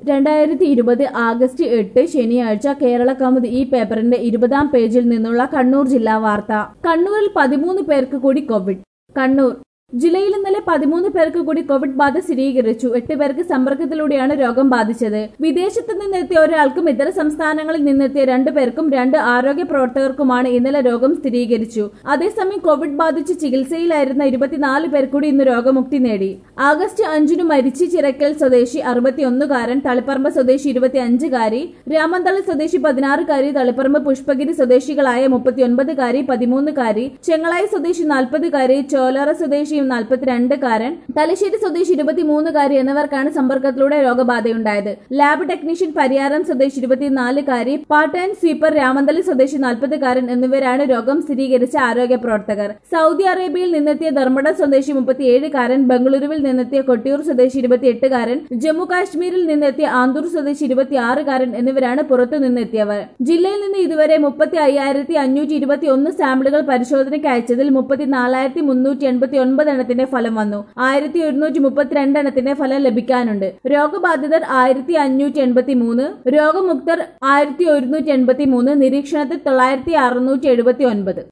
രണ്ടായിരത്തി ഇരുപത് ആഗസ്റ്റ് എട്ട് ശനിയാഴ്ച കേരള കൗമുദി ഈ പേപ്പറിന്റെ ഇരുപതാം പേജിൽ നിന്നുള്ള കണ്ണൂർ ജില്ലാ വാർത്ത കണ്ണൂരിൽ പതിമൂന്ന് പേർക്ക് കൂടി കോവിഡ് കണ്ണൂർ ജില്ലയിൽ ഇന്നലെ പതിമൂന്ന് പേർക്ക് കൂടി കോവിഡ് ബാധ സ്ഥിരീകരിച്ചു എട്ട് പേർക്ക് സമ്പർക്കത്തിലൂടെയാണ് രോഗം ബാധിച്ചത് വിദേശത്ത് നിന്നെത്തിയ ഒരാൾക്കും ഇതര സംസ്ഥാനങ്ങളിൽ നിന്നെത്തിയ രണ്ടു പേർക്കും രണ്ട് ആരോഗ്യ പ്രവർത്തകർക്കുമാണ് ഇന്നലെ രോഗം സ്ഥിരീകരിച്ചു അതേസമയം കോവിഡ് ബാധിച്ച് ചികിത്സയിലായിരുന്ന ഇരുപത്തിനാല് പേർ കൂടി ഇന്ന് രോഗമുക്തി നേടി ആഗസ്റ്റ് അഞ്ചിന് മരിച്ച് ചിറക്കൽ സ്വദേശി അറുപത്തിയൊന്നുകാരൻ തളിപ്പറമ്പ് സ്വദേശി ഇരുപത്തിയഞ്ചുകാരി രാമന്തളി സ്വദേശി പതിനാറുകാരി തളിപ്പറമ്പ് പുഷ്പഗിരി സ്വദേശികളായ മുപ്പത്തിയൊൻപതുകാരി പതിമൂന്നുകാരി ചെങ്ങളായി സ്വദേശി നാൽപ്പതുകാരി ചോലറ സ്വദേശിയും നാൽപ്പത്തിരണ്ടുകാരൻ തലശ്ശേരി സ്വദേശി ഇരുപത്തിമൂന്നുകാരി എന്നിവർക്കാണ് സമ്പർക്കത്തിലൂടെ രോഗബാധയുണ്ടായത് ലാബ് ടെക്നീഷ്യൻ പരിയാരം സ്വദേശി ഇരുപത്തിനാലുകാരി പാർട്ട് ആൻഡ് സ്വീപ്പർ രാമന്തളി സ്വദേശി നാൽപ്പതുകാരൻ എന്നിവരാണ് രോഗം സ്ഥിരീകരിച്ച ആരോഗ്യ പ്രവർത്തകർ സൗദി അറേബ്യയിൽ നിന്നെത്തിയ ധർമ്മട സ്വദേശി മുപ്പത്തിയേഴുകാരൻ ബംഗളൂരുവിൽ നിന്നെത്തിയ കൊട്ടിയൂർ സ്വദേശി ഇരുപത്തിയെട്ടുകാരൻ ജമ്മു കാശ്മീരിൽ നിന്നെത്തിയ ആന്തൂർ സ്വദേശി ഇരുപത്തിയാറുകാരൻ എന്നിവരാണ് പുറത്തു നിന്നെത്തിയവർ ജില്ലയിൽ നിന്ന് ഇതുവരെ മുപ്പത്തി അയ്യായിരത്തി അഞ്ഞൂറ്റി ഇരുപത്തി ഒന്ന് സാമ്പിളുകൾ പരിശോധനയ്ക്ക് അയച്ചതിൽ മുപ്പത്തിനാലായിരത്തി മുന്നൂറ്റി എൺപത്തി ഒൻപത് എണ്ണത്തിന്റെ ഫലം വന്നു ആയിരത്തി ഒരുന്നൂറ്റി മുപ്പത്തിരണ്ട് എണ്ണത്തിന്റെ ഫലം ലഭിക്കാനുണ്ട് രോഗബാധിതർ ആയിരത്തി അഞ്ഞൂറ്റി എൺപത്തി മൂന്ന് രോഗമുക്തർ ആയിരത്തി ഒരുന്നൂറ്റി എൺപത്തി മൂന്ന് നിരീക്ഷണത്തിൽ തൊള്ളായിരത്തി അറുന്നൂറ്റി എഴുപത്തി ഒൻപത്